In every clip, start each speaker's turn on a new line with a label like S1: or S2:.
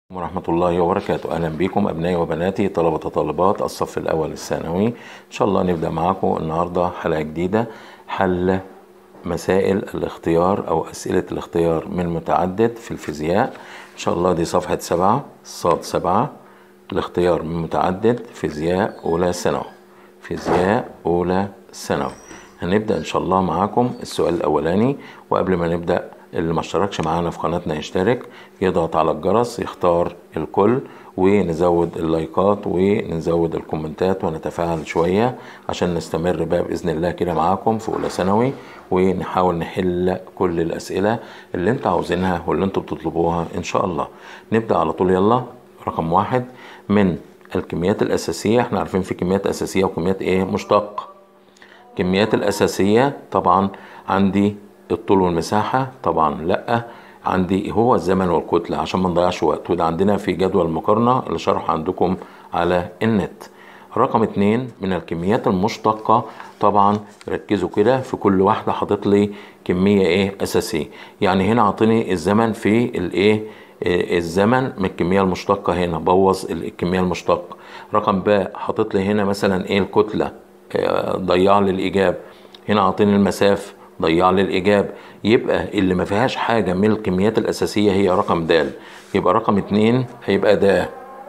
S1: ورحمة الله وبركاته أهلا بكم أبنائي وبناتي طلبة وطالبات الصف الأول الثانوي إن شاء الله نبدأ معاكم النهاردة حلقة جديدة حل مسائل الاختيار أو أسئلة الاختيار من متعدد في الفيزياء إن شاء الله دي صفحة سبعة صاد سبعة الاختيار من متعدد فيزياء أولى ثانوي فيزياء أولى ثانوي هنبدأ إن شاء الله معاكم السؤال الأولاني وقبل ما نبدأ اللي ما اشتركش معانا في قناتنا يشترك يضغط على الجرس يختار الكل ونزود اللايكات ونزود الكومنتات ونتفاعل شوية عشان نستمر بقى بإذن الله كده معاكم في أولى ثانوي ونحاول نحل كل الأسئلة اللي انتوا عاوزينها واللي انتوا بتطلبوها إن شاء الله نبدأ على طول يلا رقم واحد من الكميات الأساسية احنا عارفين في كميات أساسية وكميات ايه مشتقة الكميات الأساسية طبعا عندي الطول والمساحة طبعا لا عندي هو الزمن والكتلة عشان ما نضيعش وقت وده عندنا في جدول المقارنة اللي شرحه عندكم على النت رقم اتنين من الكميات المشتقة طبعا ركزوا كده في كل واحدة حاطط لي كمية ايه اساسية يعني هنا عطيني الزمن في الايه الزمن من الكمية المشتقة هنا بوظ الكمية المشتقة رقم باء حاطط لي هنا مثلا ايه الكتلة ضيع لي الاجابة هنا عاطيني المسافة ضيع لي الإجابة يبقى اللي ما فيهاش حاجة من الكميات الأساسية هي رقم د يبقى رقم اتنين هيبقى د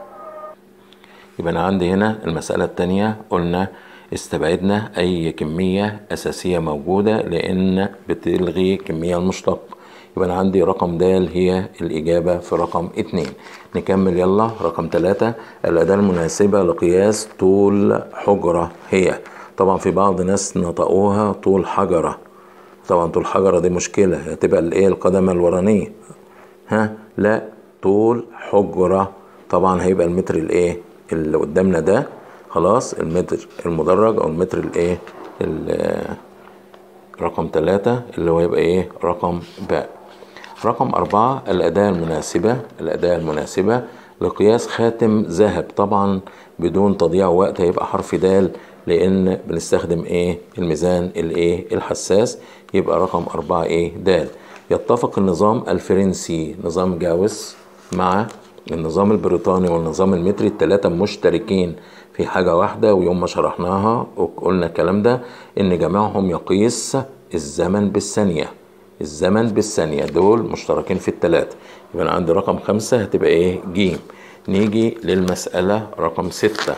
S1: يبقى أنا عندي هنا المسألة التانية قلنا استبعدنا أي كمية أساسية موجودة لأن بتلغي كمية المشتق يبقى أنا عندي رقم د هي الإجابة في رقم اتنين نكمل يلا رقم تلاتة الأداة المناسبة لقياس طول حجرة هي طبعا في بعض ناس نطقوها طول حجره طبعا طول حجره دي مشكله هتبقى الايه القدمه الورانيه ها لا طول حجره طبعا هيبقى المتر الايه اللي قدامنا ده خلاص المتر المدرج او المتر الايه رقم ثلاثة اللي هو يبقى ايه رقم باء رقم أربعة الأداة المناسبة الأداة المناسبة لقياس خاتم ذهب طبعا بدون تضييع وقت هيبقى حرف د لان بنستخدم ايه الميزان الايه الحساس يبقى رقم أربعة ايه د يتفق النظام الفرنسي نظام جاوس مع النظام البريطاني والنظام المتري الثلاثة مشتركين في حاجة واحدة ويوم ما شرحناها وقلنا الكلام ده ان جميعهم يقيس الزمن بالثانية الزمن بالثانية دول مشتركين في الثلاثة يبقى أنا عندي رقم خمسة هتبقى ايه جيم نيجي للمسألة رقم ستة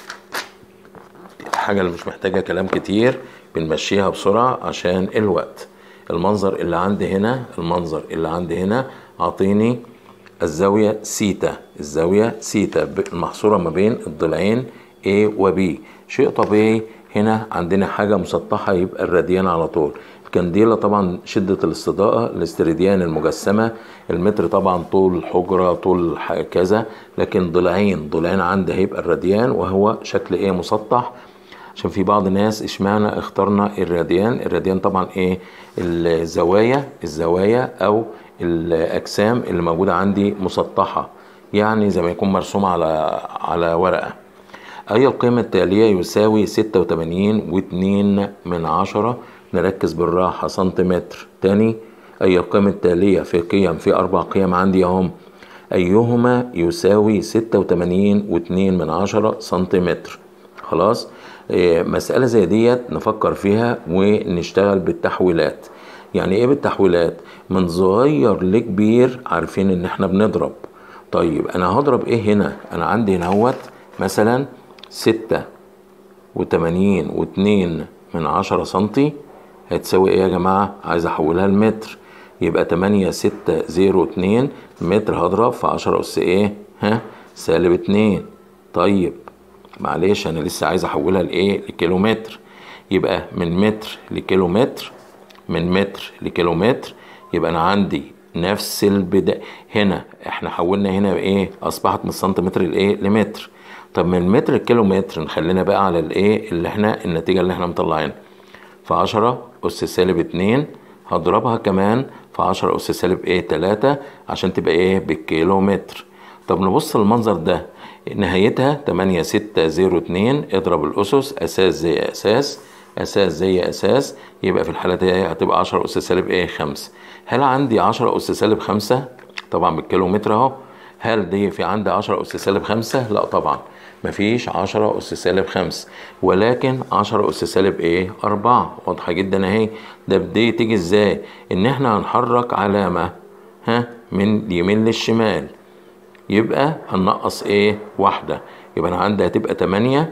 S1: الحاجة اللي مش محتاجة كلام كتير بنمشيها بسرعة عشان الوقت المنظر اللي عندي هنا المنظر اللي عندي هنا عطيني الزاوية سيتا الزاوية سيتا المحصورة ما بين الضلعين A و B شيء طبيعي هنا عندنا حاجة مسطحة يبقى الراديان على طول الكنديلة طبعا شدة الاستضاءة الاستريديان المجسمة المتر طبعا طول حجرة طول كذا لكن ضلعين ضلعين عندي هيبقى الراديان وهو شكل ايه مسطح عشان في بعض الناس اشمعنى اخترنا الراديان الراديان طبعا ايه الزوايا الزوايا او الاجسام اللي موجوده عندي مسطحه يعني زي ما يكون مرسوم على على ورقه اي القيمه التاليه يساوي ستة وتمانين واتنين من عشرة نركز بالراحه سنتيمتر تاني اي القيمه التاليه في قيم في اربع قيم عندي اهم ايهما يساوي ستة وتمانين واتنين من عشرة سنتيمتر خلاص مسألة زي ديت نفكر فيها ونشتغل بالتحويلات يعني ايه بالتحويلات من صغير لكبير عارفين ان احنا بنضرب طيب انا هضرب ايه هنا انا عندي هنا مثلا ستة وتمانين واتنين من عشرة سنتي هتساوي ايه يا جماعة عايز احولها لمتر يبقى تمانية ستة زيرو اتنين متر هضرب في عشرة اس ايه ها سالب اتنين طيب معلش انا لسه عايز احولها لايه لكيلومتر يبقى من متر لكيلومتر من متر لكيلومتر يبقى انا عندي نفس البداية هنا احنا حولنا هنا ايه اصبحت من سنتيمتر لايه لمتر طب من متر لكيلومتر نخلينا بقى على الايه اللي احنا النتيجة اللي احنا مطلعينها في عشرة اس سالب اتنين هضربها كمان في عشرة اس سالب ايه تلاتة عشان تبقى ايه بالكيلومتر طب نبص المنظر ده نهايتها تمانية ستة زيرو اتنين اضرب الأسس أساس زي أساس أساس زي أساس يبقى في الحالة دي هتبقى عشرة أس سالب إيه خمسة هل عندي عشرة أس سالب خمسة طبعا بالكيلومتر أهو هل دي في عندي 10 أس سالب 5 لا طبعا مفيش 10 أس سالب 5 ولكن 10 أس سالب إيه 4 واضحة جدا أهي ده بدي تيجي إزاي إن إحنا هنحرك علامة ها من اليمين للشمال يبقى هننقص إيه واحدة يبقى أنا عندي هتبقى 8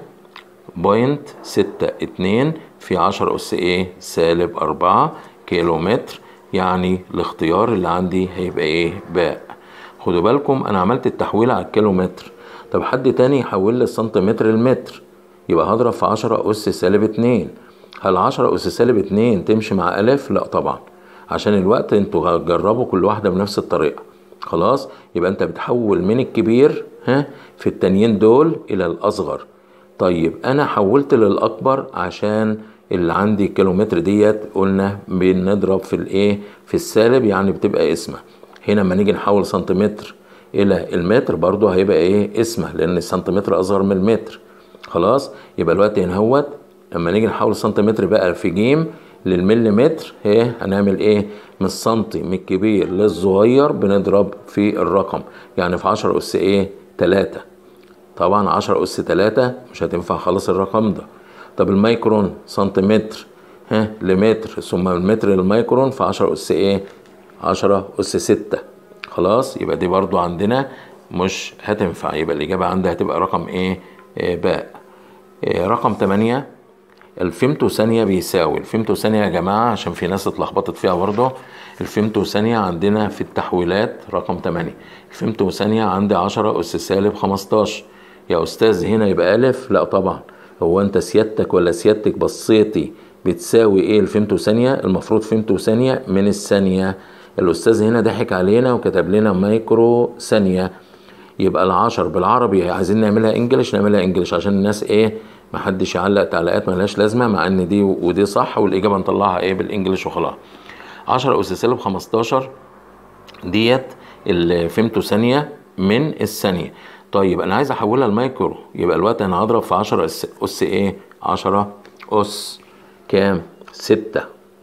S1: بوينت ستة اتنين في عشرة أس إيه سالب أربعة كيلو متر يعني الاختيار اللي عندي هيبقى إيه باء خدوا بالكم أنا عملت التحويل على الكيلو متر طب حد تاني يحول لي السنتيمتر المتر يبقى هضرب في عشرة أس سالب اتنين هل عشرة أس سالب اتنين تمشي مع ألف؟ لأ طبعا عشان الوقت انتوا هتجربوا كل واحدة بنفس الطريقة خلاص يبقى انت بتحول من الكبير ها في التانيين دول إلى الأصغر طيب انا حولت للاكبر عشان اللي عندي كيلومتر ديت قلنا بنضرب في الايه في السالب يعني بتبقى اسمه هنا لما نيجي نحول سنتيمتر الى المتر برضو هيبقى ايه اسمه لان السنتيمتر اصغر من المتر خلاص يبقى الوقت هنا هوت لما نيجي نحول سنتيمتر بقى في جيم للمليمتر هي هنعمل ايه من السنتي من الكبير للصغير بنضرب في الرقم يعني في 10 اس ايه 3 طبعا 10 أس 3 مش هتنفع خالص الرقم ده طب الميكرون سنتيمتر ها لمتر ثم المتر للميكرون في 10 أس إيه 10 أس 6 خلاص يبقى دي برضو عندنا مش هتنفع يبقى الإجابة عندها هتبقى رقم إيه, إيه باء إيه رقم 8 الفيمتو ثانية بيساوي الفيمتو ثانية يا جماعة عشان في ناس اتلخبطت فيها برضه الفيمتو ثانية عندنا في التحويلات رقم 8 الفيمتو ثانية عندي 10 أس سالب 15 يا استاذ هنا يبقى الف لا طبعا هو انت سيادتك ولا سيادتك بصيتي بتساوي ايه الفيمتو ثانيه المفروض فيمتو ثانيه من الثانيه الاستاذ هنا ضحك علينا وكتب لنا مايكرو ثانيه يبقى العشر بالعربي عايزين نعملها انجلش نعملها انجلش عشان الناس ايه محدش يعلق تعليقات ملهاش لازمه مع ان دي ودي صح والاجابه نطلعها ايه بالانجلش وخلاص 10 اس سالب 15 ديت الفيمتو ثانيه من الثانيه طيب انا عايز احولها لمايكرو يبقى الوقت انا هضرب في 10 اس اس ايه 10 اس كام 6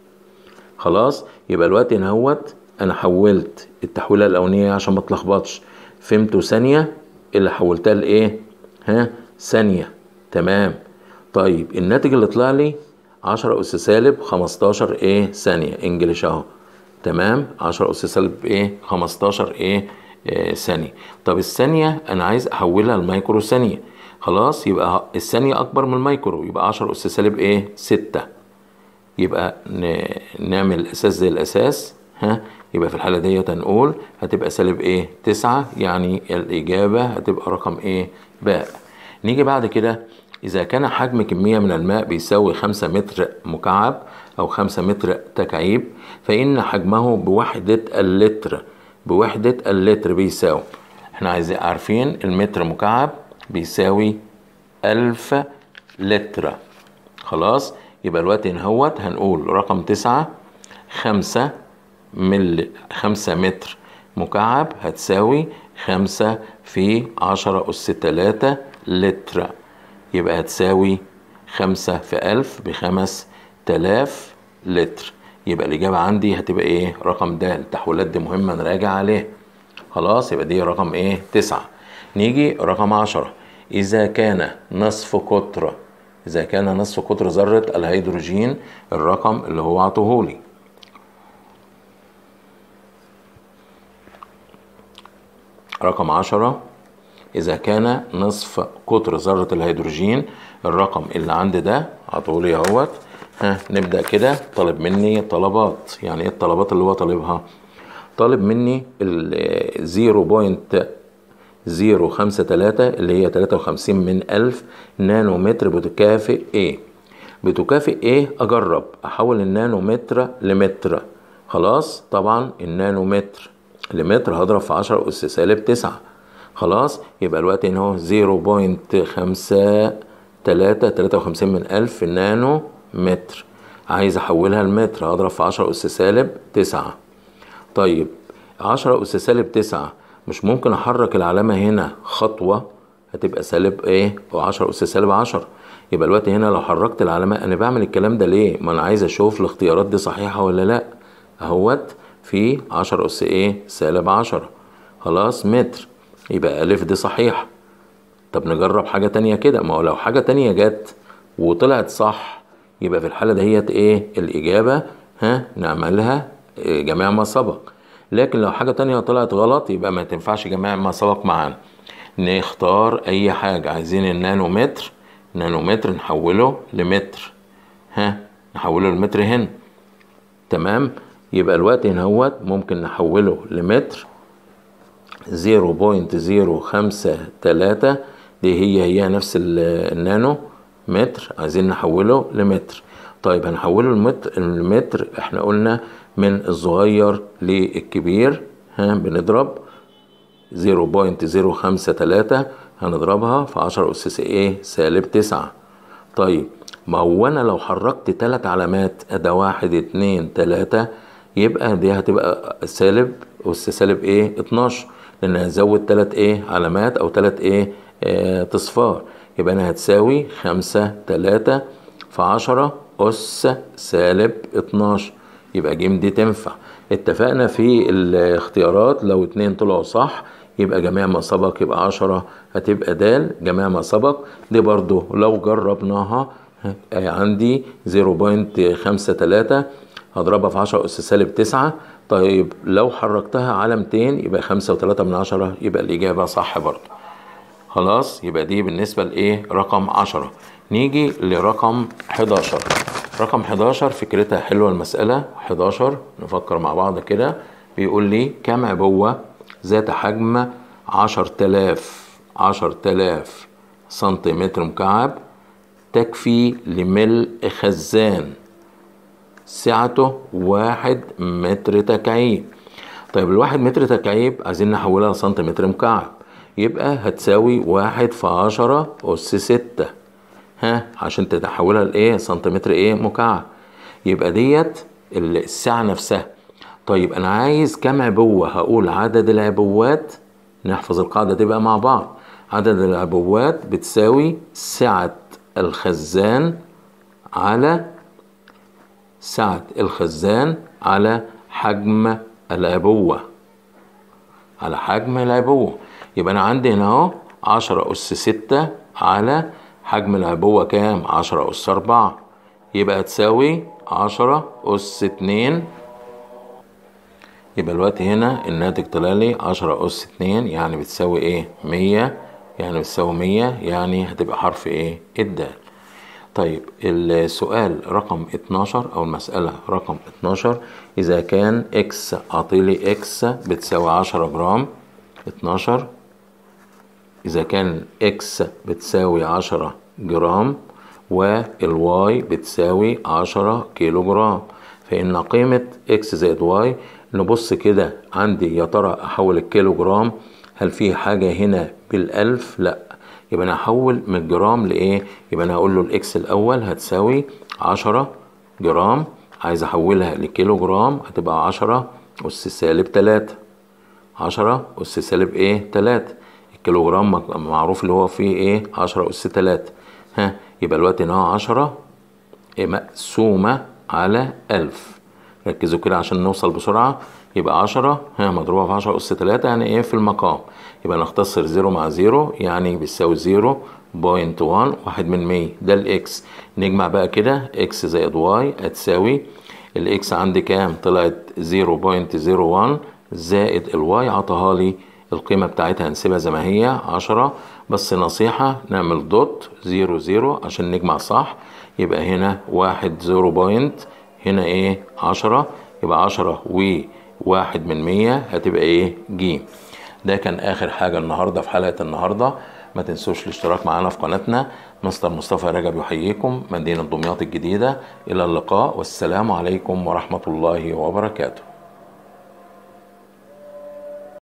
S1: خلاص يبقى الوقت هنا اهوت انا حولت التحويله الاولانيه عشان ما اتلخبطش فهمتوا ثانيه اللي حولتها لايه ها ثانيه تمام طيب الناتج اللي طلع لي 10 اس سالب 15 ايه ثانيه انجلش اهو تمام 10 اس سالب ايه 15 ايه آه ثانية طب الثانية أنا عايز أحولها لمايكرو ثانية خلاص يبقى الثانية أكبر من المايكرو يبقى 10 أس سالب إيه 6 يبقى نعمل الأساس زي الأساس ها يبقى في الحالة ديت هنقول هتبقى سالب إيه 9 يعني الإجابة هتبقى رقم إيه باء نيجي بعد كده إذا كان حجم كمية من الماء بيساوي 5 متر مكعب أو 5 متر تكعيب فإن حجمه بوحدة اللتر بوحدة اللتر بيساوي احنا عايزين عارفين المتر مكعب بيساوي ألف لتر خلاص يبقى الوقت هنهوت هنقول رقم تسعة خمسة مل خمسة متر مكعب هتساوي خمسة في عشرة أس تلاتة لتر يبقى هتساوي خمسة في ألف بخمس تلاف لتر يبقى الإجابة عندي هتبقى إيه رقم د التحويلات دي مهمة نراجع عليه خلاص يبقى دي رقم إيه تسعة نيجي رقم عشرة إذا كان نصف قطر إذا كان نصف قطر ذرة الهيدروجين الرقم اللي هو عطوهولي رقم عشرة إذا كان نصف قطر ذرة الهيدروجين الرقم اللي عندي ده عطولي اهوت ها نبدأ كده طالب مني طلبات يعني ايه الطلبات اللي هو طالبها طالب مني ال 0.053 اللي هي 53 من ألف نانو متر بتكافئ ايه بتكافئ ايه اجرب احول النانو متر لمتر خلاص طبعا النانو متر لمتر هضرب في 10 اس سالب 9 خلاص يبقى الوقت هنا هو 0.5 تلاتة تلاتة وخمسين من ألف نانو متر عايز أحولها لمتر هضرب في عشرة أس سالب تسعة طيب عشرة أس سالب تسعة مش ممكن أحرك العلامة هنا خطوة هتبقى سالب إيه وعشرة أس سالب عشرة يبقى الوقت هنا لو حركت العلامة أنا بعمل الكلام ده ليه ما أنا عايز أشوف الاختيارات دي صحيحة ولا لأ أهوت في عشرة أس إيه سالب عشرة خلاص متر يبقى ألف دي صحيح طب نجرب حاجة تانية كده ما هو لو حاجة تانية جت وطلعت صح يبقى في الحالة دهيت ايه الإجابة ها نعملها إيه جميع ما سبق لكن لو حاجة تانية طلعت غلط يبقى ما تنفعش جميع ما سبق معانا نختار أي حاجة عايزين النانومتر نانومتر نحوله لمتر ها نحوله لمتر هنا تمام يبقى الوقت هنا هوت ممكن نحوله لمتر زيرو بوينت زيرو خمسة تلاتة دي هي هي نفس النانو متر عايزين نحوله لمتر طيب هنحوله لمتر المتر احنا قلنا من الصغير للكبير ها بنضرب زيرو بوينت زيرو خمسة تلاتة هنضربها في عشرة أس ايه سالب تسعة طيب ما هو أنا لو حركت تلات علامات أدا واحد اتنين تلاتة يبقى دي هتبقى سالب أس سالب ايه اتناشر لأن هزود تلات ايه علامات أو تلات ايه اه تصفار يبقى أنا هتساوي خمسة تلاتة في عشرة أس سالب اتناشر يبقى جيم دي تنفع اتفقنا في الاختيارات لو اتنين طلعوا صح يبقى جميع ما سبق يبقى عشرة هتبقى دال جميع ما سبق دي برضو لو جربناها عندي زيرو بوينت خمسة تلاتة هضربها في عشرة أس سالب تسعة طيب لو حركتها علامتين يبقى خمسة وتلاتة من عشرة يبقى الإجابة صح برضو خلاص يبقى دي بالنسبة لإيه رقم عشرة نيجي لرقم 11 رقم 11 فكرتها حلوة المسألة 11 نفكر مع بعض كده بيقول لي كم عبوة ذات حجم 10000 10000 سنتيمتر مكعب تكفي لملء خزان سعته واحد متر تكعيب طيب الواحد متر تكعيب عايزين نحولها لسنتيمتر مكعب يبقى هتساوي واحد في عشرة أس ستة ها عشان تتحولها لايه سنتيمتر ايه مكعب يبقى ديت السعة نفسها طيب انا عايز كم عبوة هقول عدد العبوات نحفظ القاعدة تبقى مع بعض عدد العبوات بتساوي سعة الخزان على سعة الخزان على حجم العبوة على حجم العبوة يبقى أنا عندي هنا أهو عشرة أس ستة على حجم العبوة كام؟ عشرة أس أربعة يبقى تساوي عشرة أس اتنين يبقى الوقت هنا الناتج طلع لي عشرة أس اتنين يعني بتساوي إيه؟ مية يعني بتساوي مية يعني هتبقى حرف إيه؟ الدال طيب السؤال رقم 12 أو المسألة رقم 12 إذا كان إكس أعطيلي إكس بتساوي 10 جرام 12 إذا كان إكس بتساوي 10 جرام والواي بتساوي 10 كيلو جرام فإن قيمة إكس زائد واي نبص كده عندي يا ترى أحول الكيلو جرام هل في حاجة هنا بالألف؟ لأ يبقى انا هحول من الجرام لايه يبقى انا هقول له الاكس الاول هتساوي عشرة جرام عايز احولها لكيلو جرام هتبقى عشرة اس سالب تلاتة عشرة اس سالب ايه تلاتة الكيلو جرام معروف اللي هو فيه ايه عشرة اس تلاتة ها يبقى الوقت هنا عشرة مقسومة على ألف ركزوا كده عشان نوصل بسرعة يبقى عشرة ها مضروبة في عشرة أس تلاتة يعني إيه في المقام يبقى نختصر زيرو مع زيرو يعني بيساوي زيرو بوينت وان واحد من مية ده الإكس نجمع بقى كده إكس زائد واي هتساوي الإكس عندي كام طلعت زيرو بوينت زيرو وان زائد الواي عطاها لي القيمة بتاعتها هنسيبها زي ما هي عشرة بس نصيحة نعمل دوت زيرو زيرو عشان نجمع صح يبقى هنا واحد زيرو بوينت هنا ايه عشرة يبقى عشرة و واحد من مية هتبقى ايه جيم ده كان اخر حاجة النهاردة في حلقة النهاردة ما تنسوش الاشتراك معنا في قناتنا مستر مصطفى رجب يحييكم مدينة دمياط الجديدة الى اللقاء والسلام عليكم ورحمة الله وبركاته